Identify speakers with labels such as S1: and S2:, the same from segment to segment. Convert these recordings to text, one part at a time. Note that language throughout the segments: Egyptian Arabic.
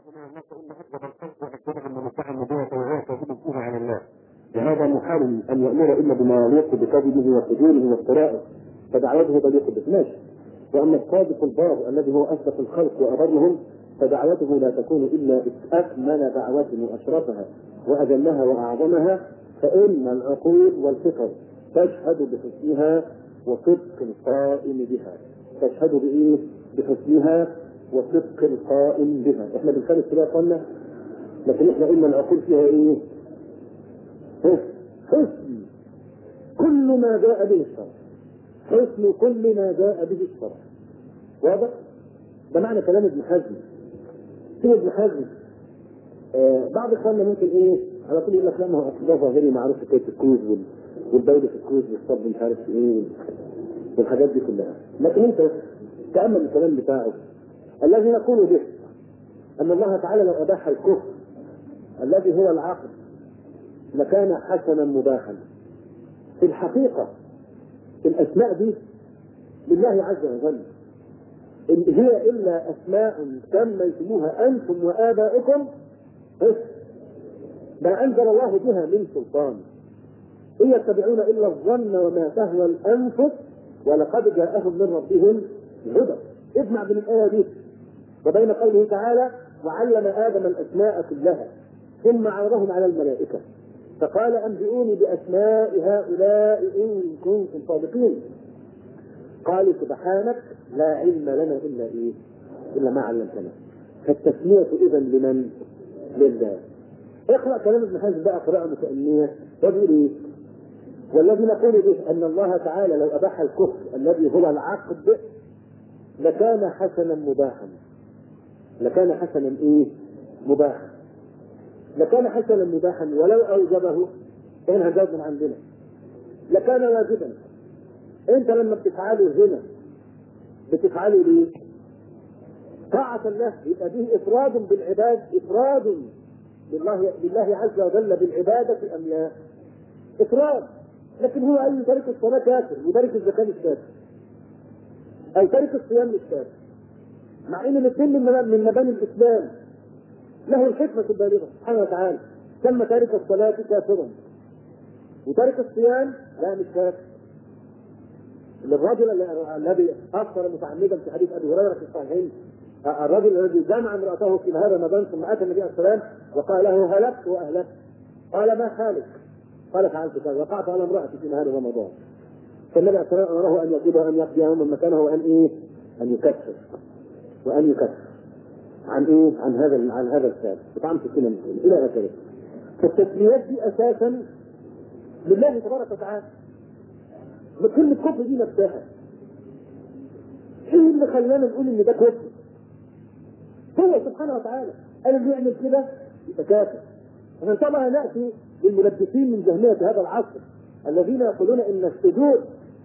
S1: الناس إلا أكبر الخلق وأكبرهم ومتاع النبوة وهو كاذب فيه على الله وهذا محال أن يأمر إلا بما يليق بكذبه وفجوره وافترائه فدعوته بليق به ماشي وأما الصادق البار الذي هو أصدق الخلق وأبرهم فدعوته لا تكون إلا أكمل دعوة وأشرفها وأجلها وأعظمها فإن العقول والفكر تشهد بحسنها وصدق القائم بها تشهد بإيه؟ بحسنها وصدق القائم بها احنا بنخالف كده قلنا لكن احنا قلنا العقول فيها ايه؟ حسن كل ما جاء به الشرع حسن كل ما جاء به الشرع واضح؟ ده معنى كلام ابن حزم في ابن حزم آه بعض اخواننا ممكن ايه على طول يقول لك لا ما هو اصل ده ظاهري معروف حكايه الكوز وال- والدوله في الكوز والصب مش عارف ايه والحاجات دي كلها لكن انت تامل الكلام بتاعه الذي نقول به ان الله تعالى لو اباح الكفر الذي هو العقل لكان حسنا مباحا في الحقيقه الاسماء دي لله عز وجل إن هي إلا أسماء سميتموها أنتم وآباؤكم بس ما أنزل الله بها من سلطان إن يتبعون إلا الظن وما تهوى الأنفس ولقد جاءهم من ربهم هدى اجمع بين الآية دي وبين قوله تعالى وعلم آدم الأسماء كلها ثم عرضهم على الملائكة فقال أنبئوني بأسماء هؤلاء إن كنتم صادقين قالوا سبحانك لا علم لنا الا ايه؟ الا ما علمتنا. فالتسمية اذا لمن؟ لله. اقرا كلام ابن حزم بقى قراءة متأنية وبيقول ايه؟ والذي نقول به ان الله تعالى لو اباح الكفر الذي هو العقد لكان حسنا مباحا. لكان حسنا ايه؟ مباحا. لكان حسنا مباحا ولو اوجبه كان هجاب من عندنا. لكان واجبا انت لما بتفعله هنا بتفعله ليه؟ طاعة له يبقى به إفراد بالعباد إفراد لله لله عز وجل بالعبادة أم لا؟ إفراد لكن هو أي تارك الصلاة كافر وتارك الزكاة مش كافر أو تارك الصيام مش كافر مع إن الاثنين من مباني- من مباني الإسلام له الحكمة البالغة سبحانه وتعالى سمى تارك الصلاة كافرا وتارك الصيام لا مش كافر للرجل الذي افطر متعمدا في حديث ابي هريره في الصحيحين الرجل الذي جمع امراته في نهار رمضان ثم اتى النبي عليه السلام وقال له هلكت واهلكت قال ما حالك؟ قال فعلت كذا وقعت على امراتي في نهار رمضان فالنبي عليه السلام امره ان يقيم وان يقضي يوما مكانه وان ايه؟ ان يكفر وان يكفر عن ايه؟ عن هذا عن هذا الكتاب وطعمت السنن الى اخره فالتسميات دي اساسا لله تبارك وتعالى كلمة كفر دي نفسها ايه اللي خلانا نقول ان ده كفر؟ هو سبحانه وتعالى قال اللي يعمل كده يبقى كافر عشان طبعا ناتي للملبسين من جهمية هذا العصر الذين يقولون ان السجود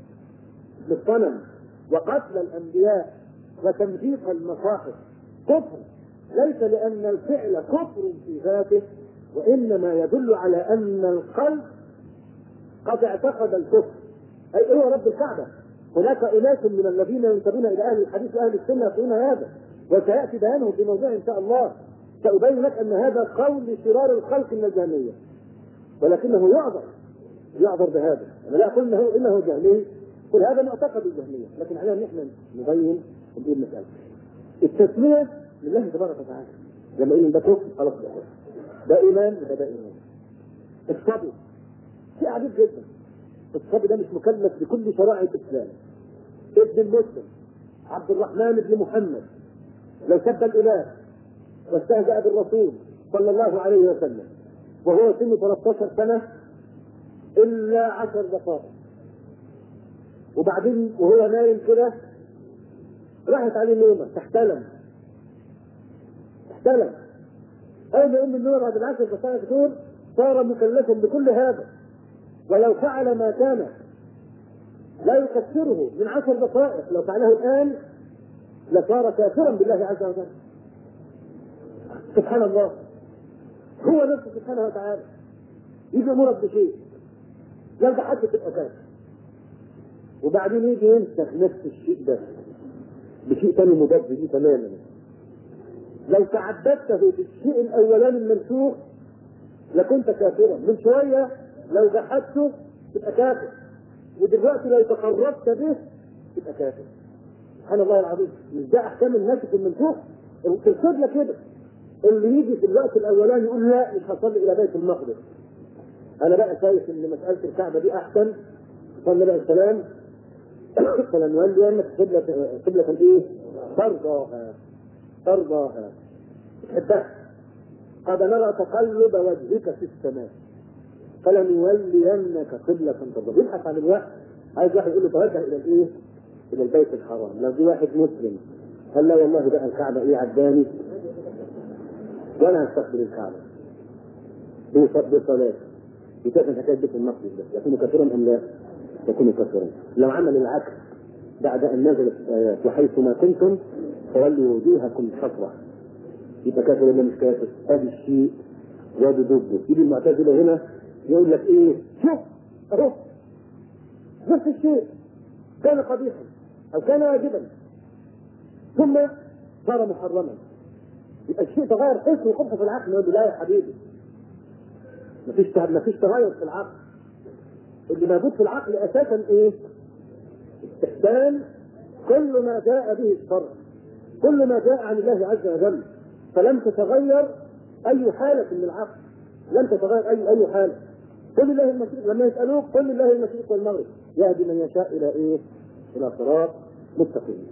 S1: للصنم وقتل الانبياء وتمزيق المصاحف كفر ليس لان الفعل كفر في ذاته وانما يدل على ان القلب قد اعتقد الكفر اي هو رب الكعبه هناك اناس من الذين ينتمون الى اهل الحديث واهل السنه يقولون هذا وسياتي بيانه في موضوع ان شاء الله سابين لك ان هذا قول شرار الخلق من الجهميه ولكنه يعذر يعذر بهذا انا لا اقول انه انه جهمي قل هذا معتقد الجهميه لكن علينا ان احنا نبين ونقول المساله التسميه لله تبارك وتعالى لما يقول ده كفر خلاص ده كفر ده ايمان يبقى ده ايمان الصبر شيء عجيب جدا الصبي ده مش مكلف بكل شرائع الاسلام ابن المسلم عبد الرحمن بن محمد لو سب الاله واستهزأ بالرسول صلى الله عليه وسلم وهو سنه 13 سنه الا 10 دقائق وبعدين وهو نايم كده راحت عليه نومه تحتلم تحتلم اول ما يقوم من النوم بعد العشر دقائق دول صار مكلفا بكل هذا ولو فعل ما كان لا يكفره من عشر دقائق لو فعله الآن لصار كافرا بالله عز وجل سبحان الله هو نفسه سبحانه وتعالى يجي يأمرك بشيء يرجع حتى تبقى كافر وبعدين يجي ينسخ نفس الشيء ده بشيء ثاني مضاد ليه تماما لو تعبدته بالشيء الاولاني المنسوخ لكنت كافرا من شويه لو جحدته تبقى كافر ودلوقتي لو تقربت به تبقى كافر سبحان الله العظيم مش ده احكام الناسخ المنسوخ في القبله كده اللي يجي في الوقت الاولاني يقول لا مش هصلي الى بيت المقدس انا بقى شايف ان مساله الكعبه دي احسن صلى بقى السلام فلنولينك قبلة قبلة ايه؟ ترضاها ترضاها تحبها قد نرى تقلب وجهك في السماء فلنولينك قبلة ترضاها يبحث عن الوقت عايز واحد يقول له توجه الى الايه؟ الى البيت الحرام لو في واحد مسلم قال لا والله بقى الكعبه ايه عجباني وانا هستقبل الكعبه بصلاة يتفهم حكايه بيت المقدس ده يكون كافرا ام لا؟ يكون كافرا لو عمل العكس بعد ان نزلت الايات وحيثما كنتم فولوا وجوهكم شطره يبقى كافر ولا مش كافر؟ ادي الشيء وادي ضده يجي المعتزله هنا يقول لك ايه؟ شوف اهو نفس الشيء كان قبيحا او كان واجبا ثم صار محرما يبقى الشيء تغير حسه وقبحه في العقل يقول له لا يا حبيبي مفيش مفيش تغير في العقل اللي موجود في العقل اساسا ايه؟ استحسان كل ما جاء به الشرع كل ما جاء عن الله عز وجل فلم تتغير اي حاله من العقل لم تتغير اي اي حاله قل الله المشرق لما يسالوك قل الله المشرق والمغرب يهدي من يشاء الى ايه؟ الى صراط مستقيم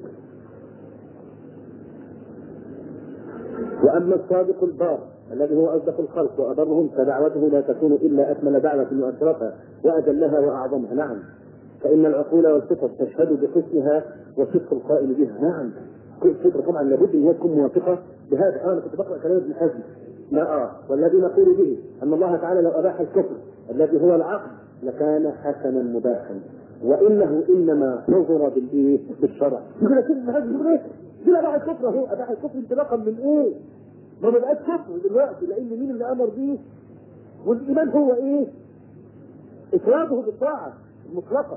S1: واما الصادق البار الذي هو اصدق الخلق وابرهم فدعوته لا تكون الا اكمل دعوه واشرفها واجلها واعظمها نعم فان العقول والفطر تشهد بحسنها وصدق القائل بها نعم كل فطره طبعا لابد ان هي تكون موافقه بهذا انا كنت بقرا كلام ابن حزم لا اه والذي نقول به ان الله تعالى لو اباح الكفر الذي هو العقل لكان حسنا مباحا وانه انما نظر بالايه؟ بالشرع. يقول لك ابن حزم يقول ايه؟ دي اباح الكفر اهو اباح الكفر انطلاقا من ايه؟ ما بقاش كفر دلوقتي لان مين اللي امر بيه؟ والايمان هو ايه؟ افراده بالطاعه المطلقه.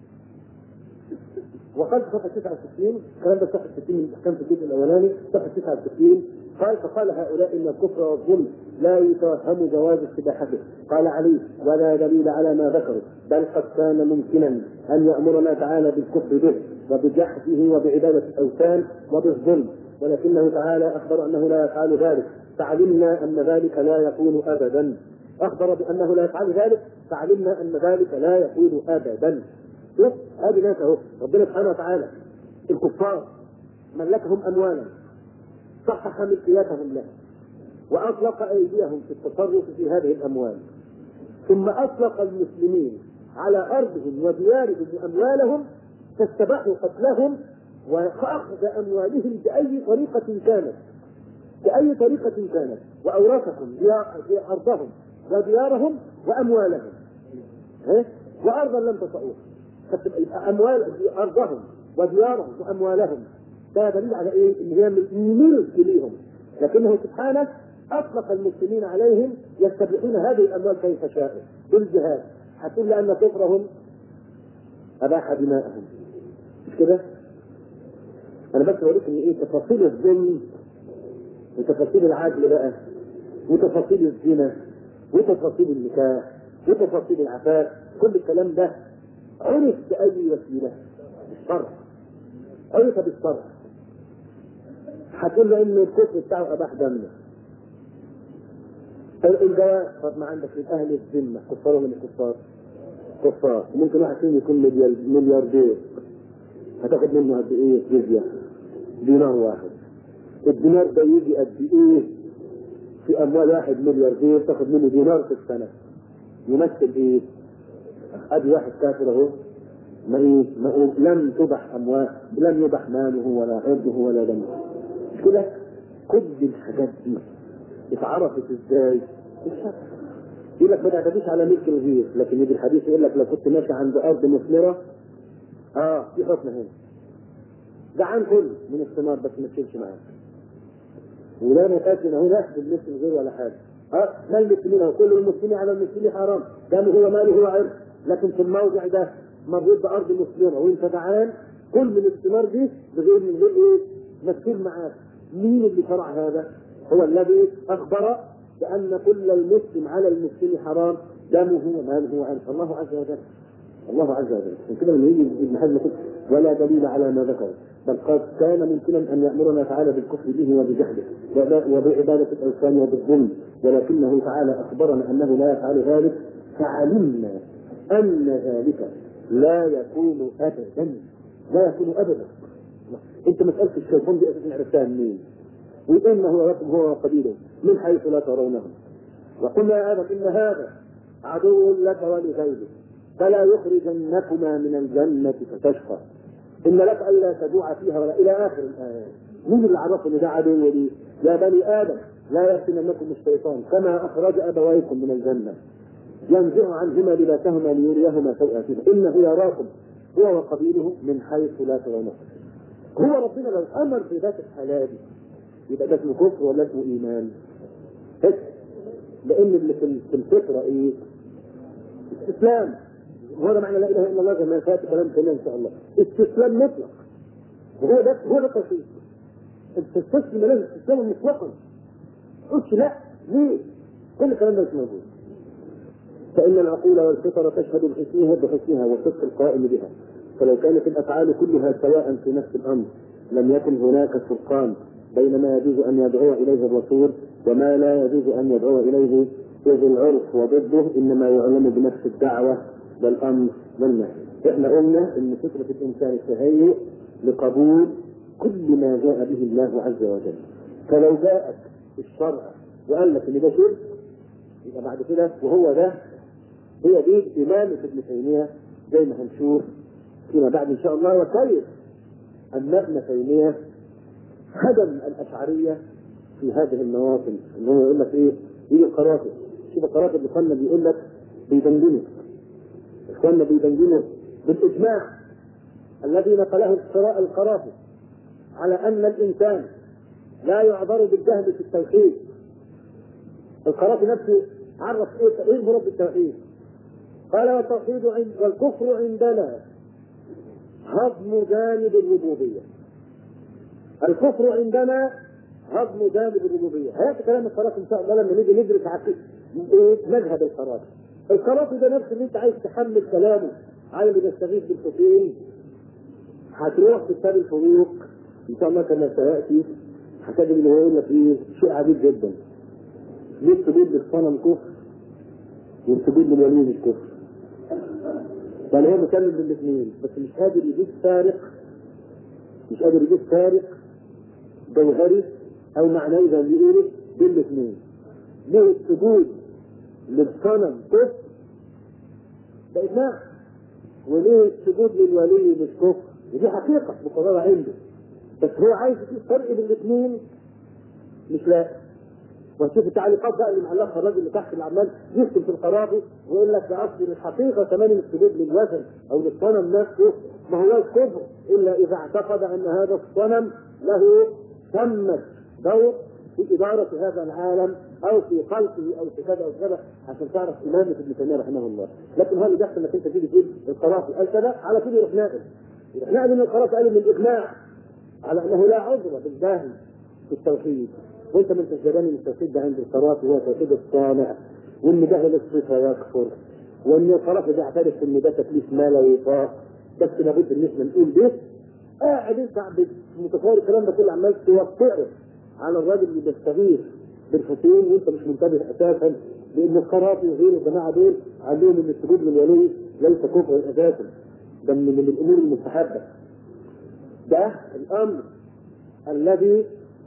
S1: وقال في صفحه 69 الكلام ده صفحه 60 من احكام في الجزء الاولاني صفحه 69 قال فقال هؤلاء ان الكفر والظلم لا يتوهم جواز استباحته قال علي ولا دليل على ما ذكروا بل قد كان ممكنا ان يامرنا تعالى بالكفر به وبجحده وبعباده الاوثان وبالظلم ولكنه تعالى اخبر انه لا يفعل ذلك فعلمنا ان ذلك لا يكون ابدا اخبر بانه لا يفعل ذلك فعلمنا ان ذلك لا يكون ابدا شوف هذه ناس اهو ربنا سبحانه وتعالى الكفار ملكهم اموالا صحح ملكيتهم لها واطلق ايديهم في التصرف في هذه الاموال ثم اطلق المسلمين على ارضهم وديارهم واموالهم فاستباحوا قتلهم واخذ اموالهم باي طريقه كانت باي طريقه كانت واورثهم ارضهم وديارهم واموالهم وارضا لم تطئوها اموال ارضهم وديارهم واموالهم ده دليل على ايه؟ ان هي ملك ليهم لكنه سبحانه اطلق المسلمين عليهم يستبيحون هذه الاموال كيف شاءوا بالجهاد هتقول لان كفرهم اباح دماءهم مش كده؟ انا بس بوريك ان ايه تفاصيل الظلم وتفاصيل العدل بقى وتفاصيل الزنا وتفاصيل النكاح وتفاصيل العفاف كل الكلام ده عرف بأي وسيلة بالشرع عرف بالشرع هتقول له ان الكفر بتاعه اباح دمه الجواب طب ما عندك اهل الذمه كفار ولا مش كفار؟ كفار ممكن واحد فيهم يكون مليار ملياردير هتاخد منه قد ايه جزيه؟ دينار واحد الدينار ده يجي قد ايه في اموال واحد ملياردير تاخد منه دينار في السنه يمثل ايه؟ ادي واحد كافر اهو ما ايه ما لم تبح اموال لم يبح ماله ولا عرضه ولا دمه مش كده كل الحاجات دي اتعرفت ازاي؟ الشرع يقول لك ما تعتديش على ملك الغير لكن يجي الحديث يقول لك لو كنت ماشي عند ارض مثمره اه في حكم هنا جعان كل من الثمار بس ما تشيلش معاك ولا مقاتل اهو ناخد ملك الغير ولا حاجه اه ما المسلمين هو كل المسلمين على المسلمين حرام دمه هو ماله هو عرض لكن في الموضع ده مربوط بارض مسلمه وانت جعان كل من الثمار دي بغير من غير ايه؟ ما تشيل معاك مين اللي شرع هذا؟ هو الذي اخبر بان كل المسلم على المسلم حرام دمه وماله وعرضه الله عز وجل الله عز وجل عشان كده لما يجي ابن حزم يقول ولا دليل على ما ذكر بل قد كان ممكنا ان يامرنا تعالى بالكفر به وبجهله وبعباده الاوثان وبالظلم ولكنه تعالى اخبرنا انه لا يفعل ذلك فعلمنا ان ذلك لا يكون ابدا لا يكون ابدا انت مساله الشيطان دي اساسا عرفتها منين؟ وانه لكم هو وقبيله من حيث لا ترونهم وقلنا يا ادم ان هذا عدو لك ولغيرك فلا يخرجنكما من الجنة فتشقى إن لك ألا تجوع فيها ولا إلى آخر الآيات مين اللي عرفه إن ده عدو لي؟ يا بني آدم لا يفتننكم الشيطان كما أخرج أبويكم من الجنة ينزع عنهما لباسهما ليريهما سوءاتهما إنه يراكم هو وقبيله من حيث لا ترونه هو ربنا لو أمر في ذات الحالة دي يبقى ده اسمه كفر ولا اسمه إيمان؟ لأن اللي في الفطرة إيه؟ استسلام وهذا معنى لا اله الا الله زي ما فات كلام كمان ان شاء الله استسلام مطلق وهو ده هو ده التوحيد انت تستسلم لازم تستسلم مطلقا قلت لا ليه؟ كل الكلام ده مش موجود فان العقول والفطر تشهد بحسنها بحسنها وصدق القائم بها فلو كانت الافعال كلها سواء في نفس الامر لم يكن هناك فرقان بين ما يجوز ان يدعو اليه الرسول وما لا يجوز ان يدعو اليه إذ العرف وضده انما يعلم بنفس الدعوه والامر والنهي. احنا قلنا ان فطره الانسان التهيؤ لقبول كل ما جاء به الله عز وجل. فلو جاءك الشرع وقال لك ان ده شرك يبقى بعد كده وهو ده هي دي إمامة ابن تيمية زي ما هنشوف فيما بعد إن شاء الله وكيف أن ابن تيمية هدم الأشعرية في هذه المواطن إن هو يقول لك إيه؟ يجي القرافة شوف القرافة اللي قلنا بيقول لك بيدندنك إخواننا بيدندنوا بالإجماع الذي نقله القراء القرافة على أن الإنسان لا يعذر بالجهل في التوحيد القرافي نفسه عرف ايه ايه المراد بالتوحيد؟ قال والتوحيد عند والكفر عندنا هضم جانب الربوبيه. الكفر عندنا هضم جانب الربوبيه، هياتي كلام القرافي ان شاء الله لما نيجي ندرس عقيده ايه مذهب القرافي. القرافي ده نفس اللي انت عايز تحمل كلامه على اللي بيستغيث بالحسين هتروح في كتاب الفروق ان شاء الله كما سياتي هتجد اللي هو يقول لك ايه شيء عجيب جدا ليه السجود للصنم كفر والسجود للولي مش كفر يعني هو مكمل بالاثنين بس مش قادر يجيب فارق مش قادر يجيب فارق جوهري او معنوي زي ما بيقولوا بين الاثنين ليه السجود للصنم كفر ده اجماع وليه السجود للولي مش كفر ودي حقيقه مقرره عنده بس هو عايز يجيب فرق بين الاثنين مش لاقي وشوف التعليقات بقى اللي معلقها الراجل اللي تحت اللي عمال يكتب في القرابي ويقول لك ده اصل الحقيقه كمان السجود للوثن او للصنم نفسه ما هو الكفر الا اذا اعتقد ان هذا الصنم له ثمة دور في إدارة هذا العالم أو في خلقه أو في كذا أو كذا عشان تعرف إمامة ابن تيمية رحمه الله، لكن هل بيحصل إنك أنت تيجي تقول القرافي قال كذا على طول يروح ناقل. يروح ناقل إن القرافي قال من الإجماع على أنه لا عذر بالجهل في التوحيد وانت من تجربني من التوحيد ده عند القرافي هو توحيد الصانع وان جهل الصفه يكفر وان القرافي بيعترف ان ده تكليف ما لا يطاق بس لابد ان احنا نقول ده قاعد انت متصور الكلام ده كله عمال توقعه على الراجل اللي بيستغيث بالحسين وانت مش منتبه اساسا لان القرافي وغير الجماعه دول عندهم ان السجود للولي ليس كفر اساسا ده من, من الامور المستحبه ده الامر الذي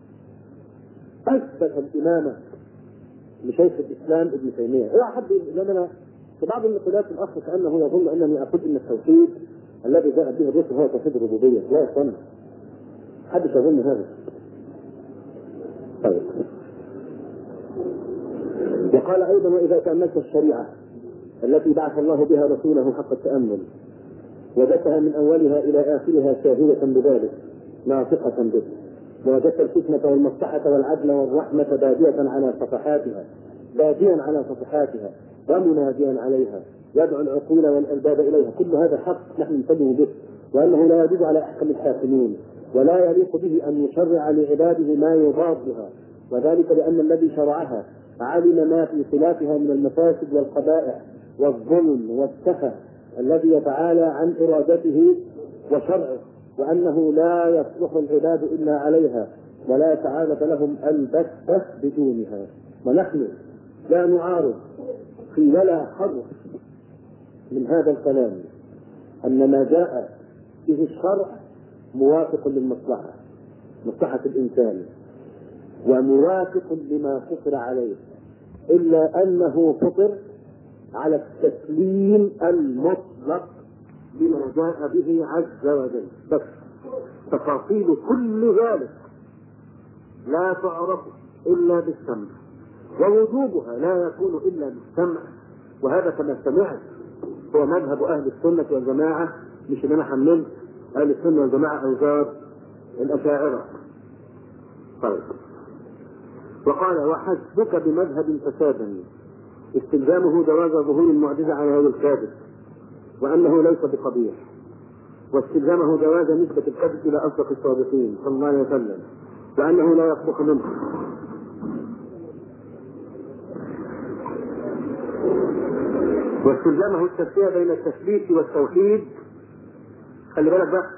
S1: اثبت الامامه لشيخ الاسلام ابن تيميه، اوعى حد لان انا في بعض النقولات الاخ كانه يظن انني اقول ان التوحيد الذي جاء به الرسل هو توحيد الربوبيه، لا يا اخوانا حدش يظن هذا. طيب. وقال ايضا واذا تاملت الشريعه التي بعث الله بها رسوله حق التامل وجدتها من اولها الى اخرها شاهده بذلك ناطقه به ووجدت الحكمة والمصلحة والعدل والرحمة بادية على صفحاتها باديا على صفحاتها ومناديا عليها يدعو العقول والألباب إليها كل هذا حق نحن ننتبه به وأنه لا يجوز على أحكم الحاكمين ولا يليق به أن يشرع لعباده ما يضادها وذلك لأن الذي شرعها علم ما في خلافها من المفاسد والقبائح والظلم والسخف الذي يتعالى عن إرادته وشرعه وأنه لا يصلح العباد إلا عليها ولا سعادة لهم البتة بدونها ونحن لا نعارض في ولا حرف من هذا الكلام أن ما جاء به الشرع موافق للمصلحة مصلحة الإنسان وموافق لما فطر عليه إلا أنه فطر على التسليم المطلق لما جاء به عز وجل بس تفاصيل كل ذلك لا تعرف إلا بالسمع ووجوبها لا يكون إلا بالسمع وهذا كما سمعت هو مذهب أهل السنة والجماعة مش إن أنا حملت أهل السنة والجماعة أوزار الأشاعرة طيب وقال وحسبك بمذهب فسادا استلزامه جواز ظهور المعجزة على هذا الكاذب وأنه ليس بقبيح واستلزامه جواز نسبة الكذب إلى أصدق الصادقين صلى الله عليه وسلم وأنه لا يصدق منه واستلزامه التسوية بين التثبيت والتوحيد خلي بالك بقى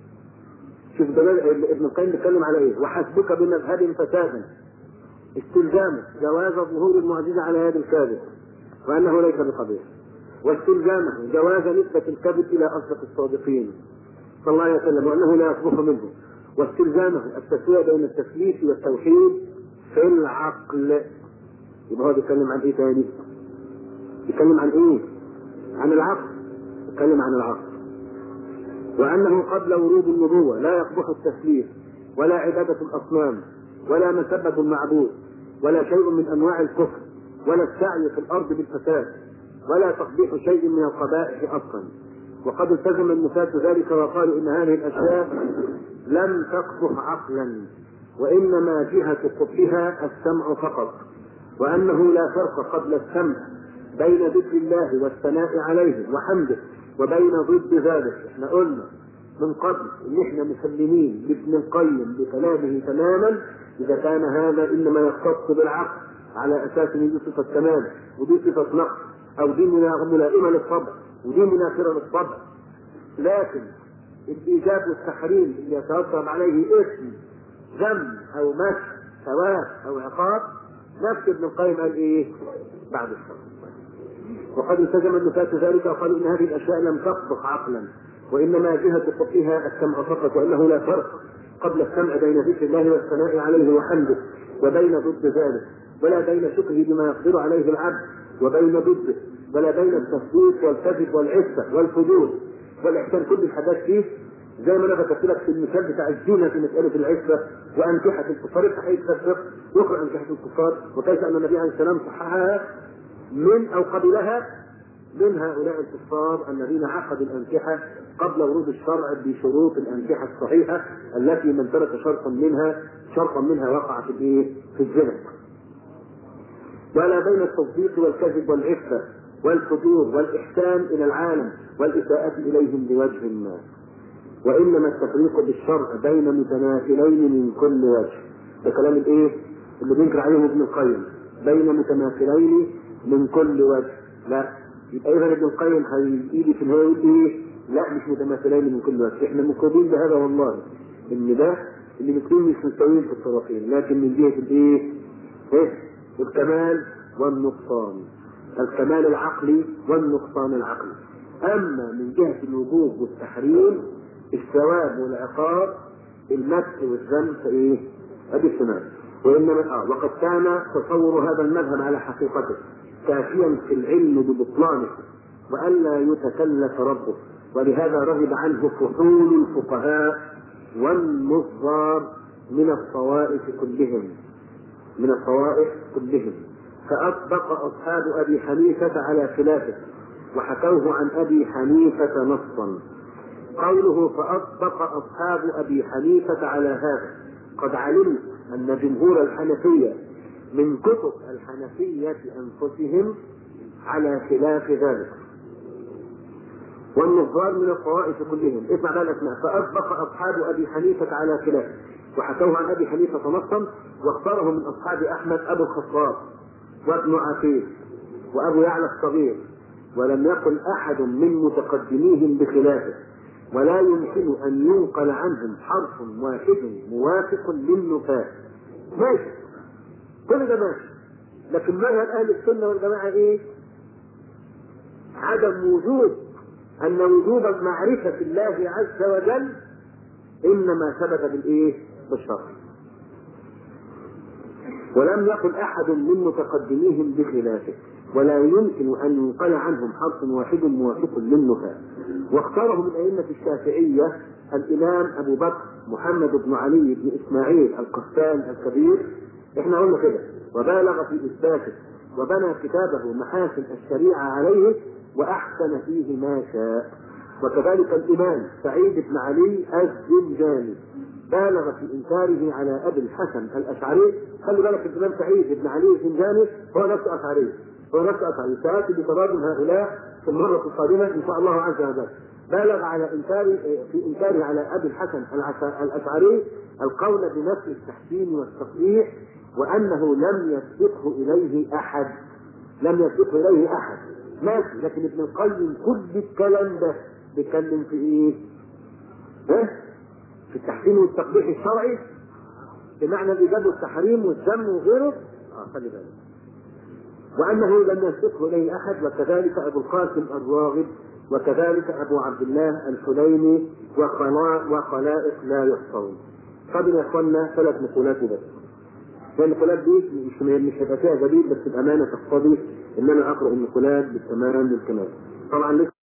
S1: شوف ابن القيم بيتكلم على ايه وحسبك بمذهب فسادا استلزامه جواز ظهور المعجزة على هذا الكاذب وأنه ليس بقبيح واستلزامه جواز نسبة الكذب إلى أصدق الصادقين صلى الله عليه وسلم وأنه لا يصبح منه واستلزامه التسوية بين التثليث والتوحيد في العقل يبقى هو بيتكلم عن ايه تاني؟ بيتكلم عن ايه؟ عن العقل بيتكلم عن العقل وأنه قبل ورود النبوة لا يقبح التثليث ولا عبادة الأصنام ولا مسبة المعبود ولا شيء من أنواع الكفر ولا السعي في الأرض بالفساد ولا تقبيح شيء من القبائح أصلا وقد التزم النفاة ذلك وقالوا إن هذه الأشياء لم تقبح عقلا وإنما جهة قبحها السمع فقط وأنه لا فرق قبل السمع بين ذكر الله والثناء عليه وحمده وبين ضد ذلك احنا قلنا من قبل ان احنا مسلمين لابن القيم بكلامه تماما اذا كان هذا انما يختص بالعقل على اساس ان دي صفه كمال ودي صفه نقص او دي ملائمه للطبع ودي منافره للطبع لكن الايجاب والتحريم اللي يترتب عليه اسم ذم او مسح ثواب او عقاب نفس ابن القيم قال ايه؟ بعد الشر وقد التزم النفاة ذلك وقالوا ان هذه الاشياء لم تقبح عقلا وانما جهه قبحها السمع فقط وانه لا فرق قبل السمع بين ذكر الله والثناء عليه وحمده وبين ضد ذلك ولا بين شكره بما يقدر عليه العبد وبين ضده ولا بين التثبيت والكذب والعفه والفجور والاحسان كل الحاجات فيه زي ما انا ذكرت لك في المثال بتاع الزينه في مساله العفه وانكحه الكفار افتح اي كتاب يقرا انكحه الكفار وكيف ان النبي عليه السلام صححها من او قبلها من هؤلاء الكفار الذين عقدوا الانكحه قبل ورود الشرع بشروط الانكحه الصحيحه التي من ترك شرطا منها شرطا منها وقع في الايه؟ في الزنا. ولا بين التصديق والكذب والعفه والفجور والاحسان الى العالم والاساءه اليهم بوجه ما. وانما التفريق بالشرع بين متماثلين من كل وجه. ده كلام الايه؟ اللي بينكر عليهم ابن القيم بين متماثلين من كل وجه لا يبقى اذا ابن القيم هيجي في النهايه يقول ايه؟ لا مش متماثلين من كل وجه، احنا مقرين بهذا والله ان ده اللي الاثنين مش مستويين في الطرفين، لكن من جهه الايه؟ ايه؟ الكمال والنقصان. الكمال العقلي والنقصان العقلي. اما من جهه الوجوب والتحريم الثواب والعقاب المدح والذم فايه؟ ادي الشمال. وانما اه وقد كان تصور هذا المذهب على حقيقته كافيا في العلم ببطلانه والا يتكلف ربه ولهذا رغب عنه فحول الفقهاء والنظار من الطوائف كلهم من الطوائف كلهم فأطبق أصحاب أبي حنيفة على خلافه وحكوه عن أبي حنيفة نصا قوله فأطبق أصحاب أبي حنيفة على هذا قد علمت أن جمهور الحنفية من كتب الحنفية أنفسهم على خلاف ذلك
S2: والنظار من الطوائف كلهم اسمع بقى الاسماء فاصبح اصحاب ابي حنيفه على خلاف وحكوه عن ابي حنيفه نصا واختاره من اصحاب احمد ابو الخطاب وابن عقيل وابو يعلى الصغير ولم يقل احد من متقدميهم بخلافه ولا يمكن ان ينقل عنهم حرف واحد موافق للنفاة ماشي كل ده ماشي لكن مذهب اهل السنه والجماعه ايه؟ عدم وجود ان وجوب معرفه الله عز وجل انما ثبت بالايه؟ بالشرع. ولم يقل احد من متقدميهم بخلافه ولا يمكن ان ينقل عنهم حرف واحد موافق للنفاة واختاره من ائمه الشافعيه الامام ابو بكر محمد بن علي بن اسماعيل القسطان الكبير احنا قلنا كده وبالغ في اثباته وبنى كتابه محاسن الشريعه عليه واحسن فيه ما شاء وكذلك الامام سعيد بن علي الزنجاني بالغ في انكاره على ابي الحسن الاشعري خلي بالك الامام سعيد بن علي الزنجاني هو نفسه اشعري هو نفسه اشعري سياتي بتراجم هؤلاء في المره القادمه ان شاء الله عز وجل بالغ على انكار في انكاره على ابي الحسن الاشعري القول بنفي التحسين والتصحيح وانه لم يسبقه اليه احد لم يسبقه اليه احد ماشي لكن ابن القيم كل الكلام ده بيتكلم في ايه؟ ها؟ في التحسين والتقبيح الشرعي بمعنى الايجاب والتحريم والذم وغيره اه خلي بالك وانه لم يسبقه اليه احد وكذلك ابو القاسم الراغب وكذلك ابو عبد الله الحليمي وخلائق لا يحصون قبل يا اخوانا ثلاث نقولات بس والنقولات دي مش مش هيبقى فيها جديد بس الامانه تقتضي ان انا اقرا النقولات بالتمام والكمال طبعا لسه